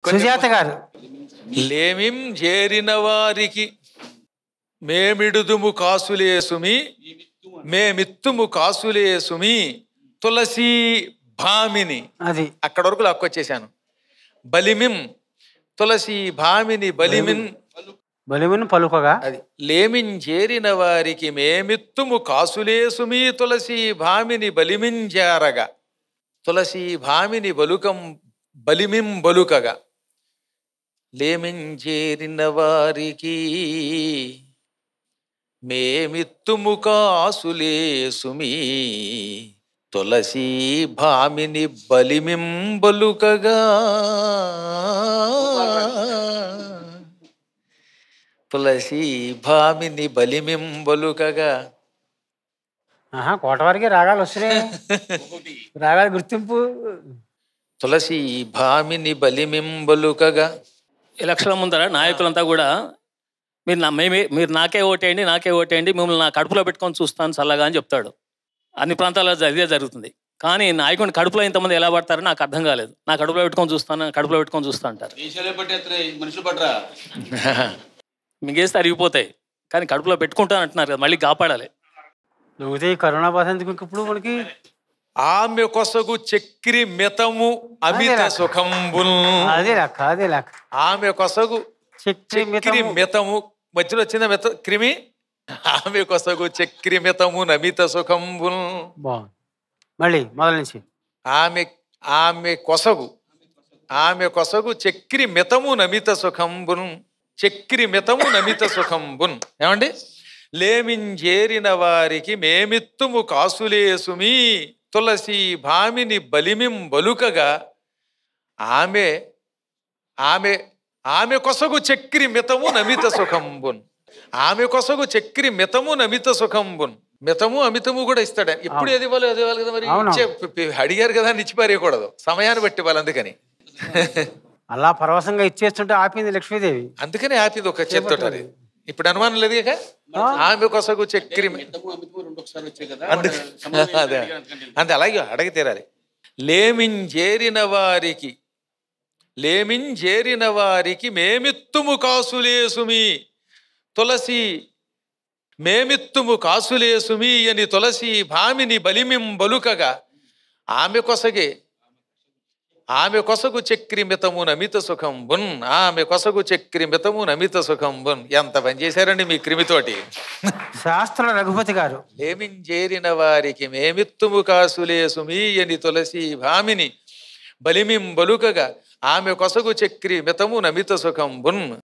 సుజాత గారు లేమిం చేరిన వారికి మేమిడుదుము కాసులేసుమి మేమిత్తుము కాసులేసుమి తులసి భామిని అది అక్కడ వరకు లాక్కొచ్చేసాను బలిమిం తులసి భామిని బలిమిన్ బలిమిని పలుకగా అది లేమించేరిన వారికి మేమిత్తుము కాసులేసుమి తులసి భామిని బలిమించారగా తులసి భామిని బలుకం బలిమిం బలుకగా లేమించేరిన వారికి మేమిత్తుము కాసులేసుమి తులసి భామిని బలిమిం బలుకగా తులసి భామిని బలిమిం బలుకగా ఆహా కోట వరకే రాగాలు వస్తున్నాయి రాగాల గుర్తింపు తులసి భామిని బలిమిం బలుకగా ఎలక్షన్ల ముందర నాయకులంతా కూడా మీరు నా మేమే మీరు నాకే ఓటేయండి నాకే ఓటేయండి మిమ్మల్ని నా కడుపులో పెట్టుకొని చూస్తాను చల్లగా అని చెప్తాడు అన్ని ప్రాంతాల్లో ఇదే జరుగుతుంది కానీ నాయకుడిని కడుపులో ఇంతమంది ఎలా పడతారో నాకు అర్థం కాలేదు నా కడుపులో పెట్టుకొని చూస్తాను కడుపులో పెట్టుకొని చూస్తా అంటారు దేశాలే పట్టేస్తాయి మనుషులు పట్టరా మింగేస్తే అరిగిపోతాయి కానీ కడుపులో పెట్టుకుంటాను అంటున్నారు కదా మళ్ళీ కాపాడాలి నువ్వుతే ఈ కరోనా బాధ ఎందుకు ఇంక ఇప్పుడు మనకి ఆమె కొసగు చక్రి మితము అమిత అదేరా. సుఖంబుల్ అదే లెక్క అదే లెక్క ఆమె కొసగు చక్రి చక్రి మితము. మితము మధ్యలో వచ్చిన మిత క్రిమి ఆమె కొసగు చక్రి మితము నమిత సుఖంబుల్ బాగుంది మళ్ళీ మొదల నుంచి ఆమె ఆమె కొసగు ఆమె కొసగు చక్రి మితము నమిత సుఖంబున్ చక్రి మితము నమిత సుఖంబున్ ఏమండి లేమింజేరిన వారికి మేమిత్తుము కాసులేసుమి తులసి భామిని బలిమిం బలుకగా ఆమె ఆమె ఆమె కొసగు చక్రి మితము నమిత సుఖంబున్ ఆమె కొసగు చక్రి మితము నమిత సుఖంబున్ మితము అమితము కూడా ఇస్తాడు ఎప్పుడు ఏది ఇవ్వాలి అది ఇవ్వాలి కదా మరి అవును. ఇచ్చే పి- పి- అడిగారు కదా అని ఇచ్చి పారేయకూడదు సమయాన్ని బట్టి ఇవ్వాలి అందుకని అలా పరవశంగా ఇచ్చేస్తుంటే ఆపింది లక్ష్మీదేవి అందుకనే ఆపింది ఒక చేతితో అది ఇప్పుడు అనుమానం లేదు ఇక ఆమె కొసగు చక్రి మి- మితము అమితము రెండు ఒకసారి వచ్చాయి కదా అందుకే సంబంధం అదే ఏంటి అందుకని అంతే అలాగే అడగి తీరాలి లేమింజేరిన వారికి లేమింజేరిన వారికి మేమిత్తుము కాసులేసుమి తులసి మేమిత్తుము కాసులేసుమి అని తులసి భామిని బలిమిం బలుకగా ఆమె కొసగే ఆమె కొసగు చక్రి మితము నమిత సుఖం బున్ ఆమె కొసగు చక్రి మితము నమిత సుఖం బున్ ఎంత పని చేశారండి మీ క్రిమితోటి శాస్త్ర రఘుపతి గారు లేమించేరిన వారికి మేమిత్తుము కాసులేసుమి అని తులసి భామిని బలిమిం బలుకగా ఆమె కొసగు చక్రి మితము నమిత సుఖం బున్